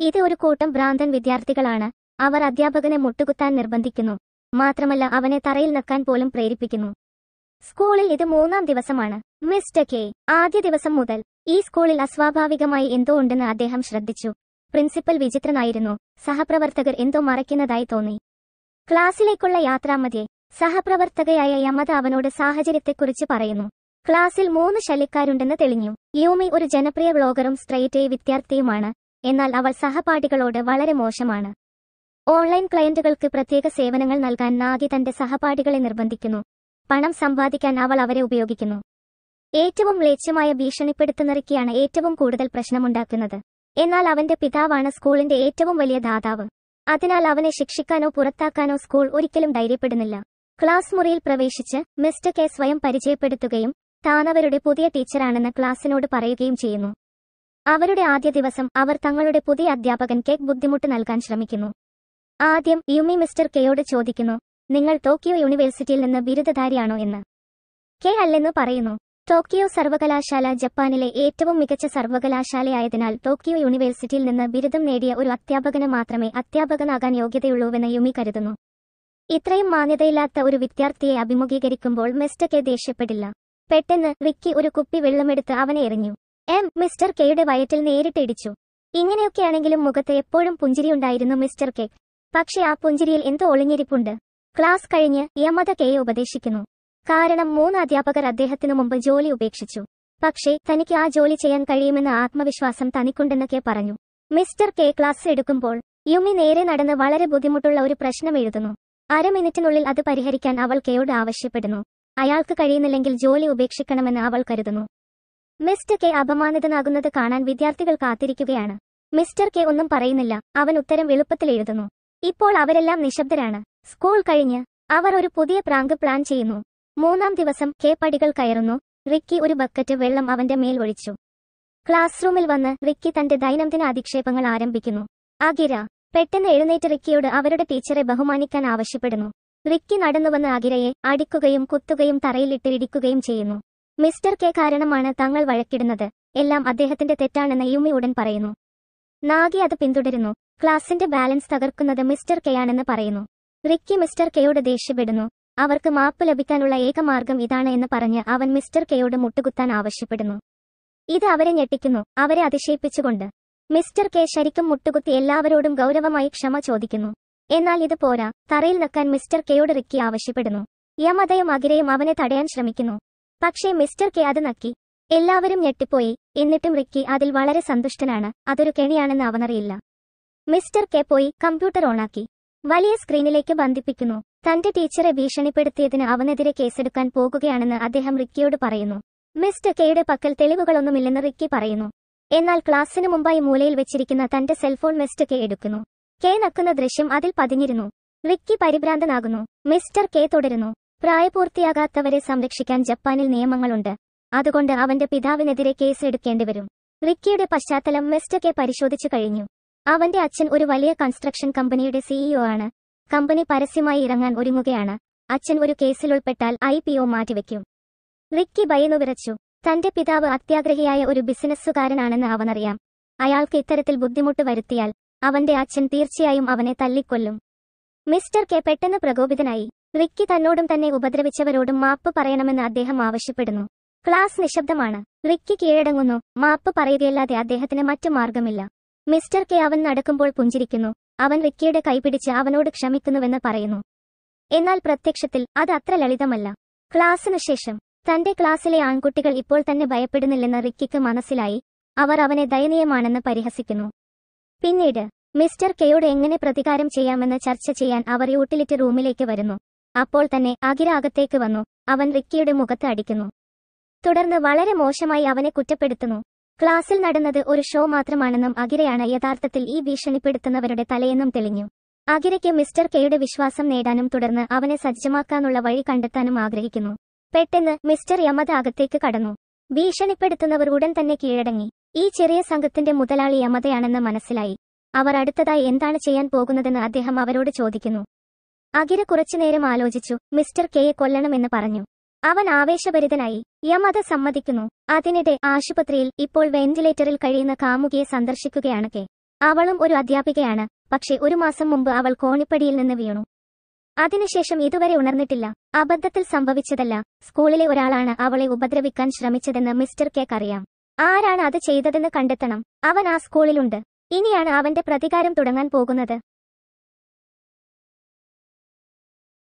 ഇത് ഒരു കൂട്ടം ഭ്രാന്തൻ വിദ്യാർത്ഥികളാണ് അവർ അധ്യാപകനെ മുട്ടുകുത്താൻ നിർബന്ധിക്കുന്നു മാത്രമല്ല അവനെ തറയിൽ നിൽക്കാൻ പോലും പ്രേരിപ്പിക്കുന്നു സ്കൂളിൽ ഇത് മൂന്നാം ദിവസമാണ് മിസ്റ്റർ കെ ആദ്യ ദിവസം മുതൽ ഈ സ്കൂളിൽ അസ്വാഭാവികമായി എന്തോ ഉണ്ടെന്ന് അദ്ദേഹം ശ്രദ്ധിച്ചു പ്രിൻസിപ്പൽ വിചിത്രനായിരുന്നു സഹപ്രവർത്തകർ എന്തോ മറയ്ക്കുന്നതായി തോന്നി ക്ലാസ്സിലേക്കുള്ള യാത്രാമധ്യേ സഹപ്രവർത്തകയായ യമത അവനോട് സാഹചര്യത്തെക്കുറിച്ച് പറയുന്നു ക്ലാസ്സിൽ മൂന്ന് ശല്യക്കാരുണ്ടെന്ന് തെളിഞ്ഞു യൂമി ഒരു ജനപ്രിയ വ്ളോഗറും സ്ട്രൈറ്റ് എ വിദ്യാർത്ഥിയുമാണ് എന്നാൽ അവൾ സഹപാഠികളോട് വളരെ മോശമാണ് ഓൺലൈൻ ക്ലയന്റുകൾക്ക് പ്രത്യേക സേവനങ്ങൾ നൽകാൻ നാഗി തന്റെ സഹപാഠികളെ നിർബന്ധിക്കുന്നു പണം സമ്പാദിക്കാൻ അവൾ അവരെ ഉപയോഗിക്കുന്നു ഏറ്റവും മ്ലേച്ഛമായ ഭീഷണിപ്പെടുത്തുന്നറിക്കാണ് ഏറ്റവും കൂടുതൽ പ്രശ്നമുണ്ടാക്കുന്നത് എന്നാൽ അവന്റെ പിതാവാണ് സ്കൂളിന്റെ ഏറ്റവും വലിയ ദാതാവ് അതിനാൽ അവനെ ശിക്ഷിക്കാനോ പുറത്താക്കാനോ സ്കൂൾ ഒരിക്കലും ധൈര്യപ്പെടുന്നില്ല ക്ലാസ് മുറിയിൽ പ്രവേശിച്ച് മിസ്റ്റർ കെ സ്വയം പരിചയപ്പെടുത്തുകയും താനവരുടെ പുതിയ ടീച്ചറാണെന്ന് ക്ലാസ്സിനോട് പറയുകയും ചെയ്യുന്നു അവരുടെ ആദ്യ ദിവസം അവർ തങ്ങളുടെ പുതിയ അധ്യാപകൻ കെ ബുദ്ധിമുട്ട് നൽകാൻ ശ്രമിക്കുന്നു ആദ്യം യുമി മിസ്റ്റർ കെയോട് ചോദിക്കുന്നു നിങ്ങൾ ടോക്കിയോ യൂണിവേഴ്സിറ്റിയിൽ നിന്ന് ബിരുദധാരിയാണോ എന്ന് കെ അല്ലെന്ന് പറയുന്നു ടോക്കിയോ സർവകലാശാല ജപ്പാനിലെ ഏറ്റവും മികച്ച സർവകലാശാലയായതിനാൽ ടോക്കിയോ യൂണിവേഴ്സിറ്റിയിൽ നിന്ന് ബിരുദം നേടിയ ഒരു അധ്യാപകന് മാത്രമേ അധ്യാപകനാകാൻ യോഗ്യതയുള്ളൂവെന്ന് യുമി കരുതുന്നു ഇത്രയും മാന്യതയില്ലാത്ത ഒരു വിദ്യാർത്ഥിയെ അഭിമുഖീകരിക്കുമ്പോൾ മിസ്റ്റർ കെ ദേഷ്യപ്പെടില്ല പെട്ടെന്ന് റിക്കി ഒരു കുപ്പി വെള്ളമെടുത്ത് അവനെ എറിഞ്ഞു എം മിസ്റ്റർ കെയുടെ വയറ്റിൽ നേരിട്ട് ഇടിച്ചു ഇങ്ങനെയൊക്കെയാണെങ്കിലും മുഖത്ത് എപ്പോഴും പുഞ്ചിരിയുണ്ടായിരുന്നു മിസ്റ്റർ കെ പക്ഷേ ആ പുഞ്ചിരിയിൽ എന്തോ ഒളിഞ്ഞിരിപ്പുണ്ട് ക്ലാസ് കഴിഞ്ഞ് യമത കെയെ ഉപദേശിക്കുന്നു കാരണം മൂന്ന് അധ്യാപകർ അദ്ദേഹത്തിനു മുമ്പ് ജോലി ഉപേക്ഷിച്ചു പക്ഷേ തനിക്ക് ആ ജോലി ചെയ്യാൻ കഴിയുമെന്ന ആത്മവിശ്വാസം തനിക്കുണ്ടെന്ന് കെ പറഞ്ഞു മിസ്റ്റർ കെ ക്ലാസ് എടുക്കുമ്പോൾ യുമി നേരെ നടന്ന് വളരെ ബുദ്ധിമുട്ടുള്ള ഒരു പ്രശ്നം എഴുതുന്നു അരമിനിറ്റിനുള്ളിൽ അത് പരിഹരിക്കാൻ അവൾ കെയോട് ആവശ്യപ്പെടുന്നു അയാൾക്ക് കഴിയുന്നില്ലെങ്കിൽ ജോലി ഉപേക്ഷിക്കണമെന്ന് അവൾ കരുതുന്നു മിസ്റ്റർ കെ അപമാനിതനാകുന്നത് കാണാൻ വിദ്യാർത്ഥികൾ കാത്തിരിക്കുകയാണ് മിസ്റ്റർ കെ ഒന്നും പറയുന്നില്ല അവൻ ഉത്തരം എളുപ്പത്തിൽ എഴുതുന്നു ഇപ്പോൾ അവരെല്ലാം നിശബ്ദരാണ് സ്കൂൾ കഴിഞ്ഞ് അവർ ഒരു പുതിയ പ്രാങ്ക് പ്ലാൻ ചെയ്യുന്നു മൂന്നാം ദിവസം കെ പടികൾ കയറുന്നു റിക്കി ഒരു ബക്കറ്റ് വെള്ളം അവന്റെ മേൽ ഒഴിച്ചു ക്ലാസ് റൂമിൽ വന്ന് റിക്കി തന്റെ ദൈനംദിന അധിക്ഷേപങ്ങൾ ആരംഭിക്കുന്നു അകിര പെട്ടെന്ന് എഴുന്നേറ്റ് റിക്കിയോട് അവരുടെ ടീച്ചറെ ബഹുമാനിക്കാൻ ആവശ്യപ്പെടുന്നു റിക്കി നടന്നുവന്ന് അകിരയെ അടിക്കുകയും കുത്തുകയും തറയിലിട്ട് ഇടിക്കുകയും ചെയ്യുന്നു മിസ്റ്റർ കെ കാരണമാണ് തങ്ങൾ വഴക്കിടുന്നത് എല്ലാം അദ്ദേഹത്തിന്റെ തെറ്റാണെന്ന് യുമി ഉടൻ പറയുന്നു നാഗി അത് പിന്തുടരുന്നു ക്ലാസിന്റെ ബാലൻസ് തകർക്കുന്നത് മിസ്റ്റർ കെയാണെന്ന് പറയുന്നു റിക്കി മിസ്റ്റർ കെയോട് ദേഷ്യപ്പെടുന്നു അവർക്ക് മാപ്പ് ലഭിക്കാനുള്ള ഏക മാർഗം ഇതാണ് എന്ന് പറഞ്ഞ് അവൻ മിസ്റ്റർ കെയോട് മുട്ടുകുത്താൻ ആവശ്യപ്പെടുന്നു ഇത് അവരെ ഞെട്ടിക്കുന്നു അവരെ അതിശയിപ്പിച്ചുകൊണ്ട് മിസ്റ്റർ കെ ശരിക്കും മുട്ടുകുത്തി എല്ലാവരോടും ഗൗരവമായി ക്ഷമ ചോദിക്കുന്നു എന്നാൽ ഇത് പോരാ തറയിൽ നിൽക്കാൻ മിസ്റ്റർ കെയോട് റിക്കി ആവശ്യപ്പെടുന്നു യമതയും അകിരയും അവനെ തടയാൻ ശ്രമിക്കുന്നു പക്ഷേ മിസ്റ്റർ കെ അത് നക്കി എല്ലാവരും ഞെട്ടിപ്പോയി എന്നിട്ടും റിക്കി അതിൽ വളരെ സന്തുഷ്ടനാണ് അതൊരു കെണിയാണെന്ന് അവനറിയില്ല മിസ്റ്റർ കെ പോയി കമ്പ്യൂട്ടർ ഓണാക്കി വലിയ സ്ക്രീനിലേക്ക് ബന്ധിപ്പിക്കുന്നു തന്റെ ടീച്ചറെ ഭീഷണിപ്പെടുത്തിയതിന് അവനെതിരെ കേസെടുക്കാൻ പോകുകയാണെന്ന് അദ്ദേഹം റിക്കിയോട് പറയുന്നു മിസ്റ്റർ കെയുടെ പക്കൽ തെളിവുകളൊന്നുമില്ലെന്ന് റിക്കി പറയുന്നു എന്നാൽ ക്ലാസ്സിനു മുമ്പായി മൂലയിൽ വെച്ചിരിക്കുന്ന തന്റെ സെൽഫോൺ മിസ്റ്റർ കെ എടുക്കുന്നു കെ നക്കുന്ന ദൃശ്യം അതിൽ പതിഞ്ഞിരുന്നു റിക്കി പരിഭ്രാന്തനാകുന്നു മിസ്റ്റർ കെ തുടരുന്നു പ്രായപൂർത്തിയാകാത്തവരെ സംരക്ഷിക്കാൻ ജപ്പാനിൽ നിയമങ്ങളുണ്ട് അതുകൊണ്ട് അവന്റെ പിതാവിനെതിരെ കേസ് എടുക്കേണ്ടിവരും റിക്കിയുടെ പശ്ചാത്തലം മിസ്റ്റർ കെ പരിശോധിച്ചു കഴിഞ്ഞു അവന്റെ അച്ഛൻ ഒരു വലിയ കൺസ്ട്രക്ഷൻ കമ്പനിയുടെ സിഇഒ ആണ് കമ്പനി പരസ്യമായി ഇറങ്ങാൻ ഒരുങ്ങുകയാണ് അച്ഛൻ ഒരു കേസിൽ ഉൾപ്പെട്ടാൽ ഐ പി ഒ മാറ്റിവെക്കും റിക്കി ഭയന്നു വിറച്ചു തന്റെ പിതാവ് അത്യാഗ്രഹിയായ ഒരു ബിസിനസ്സുകാരനാണെന്ന് അവനറിയാം അയാൾക്ക് ഇത്തരത്തിൽ ബുദ്ധിമുട്ട് വരുത്തിയാൽ അവന്റെ അച്ഛൻ തീർച്ചയായും അവനെ തല്ലിക്കൊല്ലും മിസ്റ്റർ കെ പെട്ടെന്ന് പ്രകോപിതനായി റിക്കി തന്നോടും തന്നെ ഉപദ്രവിച്ചവരോടും മാപ്പ് പറയണമെന്ന് അദ്ദേഹം ആവശ്യപ്പെടുന്നു ക്ലാസ് നിശബ്ദമാണ് റിക്കി കീഴടങ്ങുന്നു മാപ്പ് പറയുകയല്ലാതെ അദ്ദേഹത്തിന് മറ്റു മാർഗമില്ല മിസ്റ്റർ കെ അവൻ നടക്കുമ്പോൾ പുഞ്ചിരിക്കുന്നു അവൻ റിക്കിയുടെ കൈപിടിച്ച് അവനോട് ക്ഷമിക്കുന്നുവെന്ന് പറയുന്നു എന്നാൽ പ്രത്യക്ഷത്തിൽ അത് അത്ര ലളിതമല്ല ക്ലാസ്സിനു ശേഷം തന്റെ ക്ലാസ്സിലെ ആൺകുട്ടികൾ ഇപ്പോൾ തന്നെ ഭയപ്പെടുന്നില്ലെന്ന് റിക്കിക്ക് മനസ്സിലായി അവർ അവനെ ദയനീയമാണെന്ന് പരിഹസിക്കുന്നു പിന്നീട് മിസ്റ്റർ കെയോട് എങ്ങനെ പ്രതികാരം ചെയ്യാമെന്ന് ചർച്ച ചെയ്യാൻ അവർ യൂട്ടിലിറ്റി റൂമിലേക്ക് വരുന്നു അപ്പോൾ തന്നെ അകിര അകത്തേക്ക് വന്നു അവൻ റിക്കിയുടെ മുഖത്ത് അടിക്കുന്നു തുടർന്ന് വളരെ മോശമായി അവനെ കുറ്റപ്പെടുത്തുന്നു ക്ലാസ്സിൽ നടന്നത് ഒരു ഷോ മാത്രമാണെന്നും അകിരയാണ് യഥാർത്ഥത്തിൽ ഈ ഭീഷണിപ്പെടുത്തുന്നവരുടെ തലയെന്നും തെളിഞ്ഞു അകിരയ്ക്ക് മിസ്റ്റർ കെയുടെ വിശ്വാസം നേടാനും തുടർന്ന് അവനെ സജ്ജമാക്കാനുള്ള വഴി കണ്ടെത്താനും ആഗ്രഹിക്കുന്നു പെട്ടെന്ന് മിസ്റ്റർ യമത അകത്തേക്ക് കടന്നു ഭീഷണിപ്പെടുത്തുന്നവർ ഉടൻ തന്നെ കീഴടങ്ങി ഈ ചെറിയ സംഘത്തിന്റെ മുതലാളി യമതയാണെന്ന് മനസ്സിലായി അവർ അടുത്തതായി എന്താണ് ചെയ്യാൻ പോകുന്നതെന്ന് അദ്ദേഹം അവരോട് ചോദിക്കുന്നു അകിര കുറച്ചുനേരം ആലോചിച്ചു മിസ്റ്റർ കെയെ കൊല്ലണമെന്ന് പറഞ്ഞു അവൻ ആവേശഭരിതനായി യമത സമ്മതിക്കുന്നു അതിനിടെ ആശുപത്രിയിൽ ഇപ്പോൾ വെന്റിലേറ്ററിൽ കഴിയുന്ന കാമുകിയെ സന്ദർശിക്കുകയാണ് കെ അവളും ഒരു അധ്യാപികയാണ് പക്ഷേ ഒരു മാസം മുമ്പ് അവൾ കോണിപ്പടിയിൽ നിന്ന് വീണു അതിനുശേഷം ഇതുവരെ ഉണർന്നിട്ടില്ല അബദ്ധത്തിൽ സംഭവിച്ചതല്ല സ്കൂളിലെ ഒരാളാണ് അവളെ ഉപദ്രവിക്കാൻ ശ്രമിച്ചതെന്ന് മിസ്റ്റർ കേക്ക് അറിയാം ആരാണ് അത് ചെയ്തതെന്ന് കണ്ടെത്തണം അവൻ ആ സ്കൂളിലുണ്ട് ഇനിയാണ് അവന്റെ പ്രതികാരം തുടങ്ങാൻ പോകുന്നത്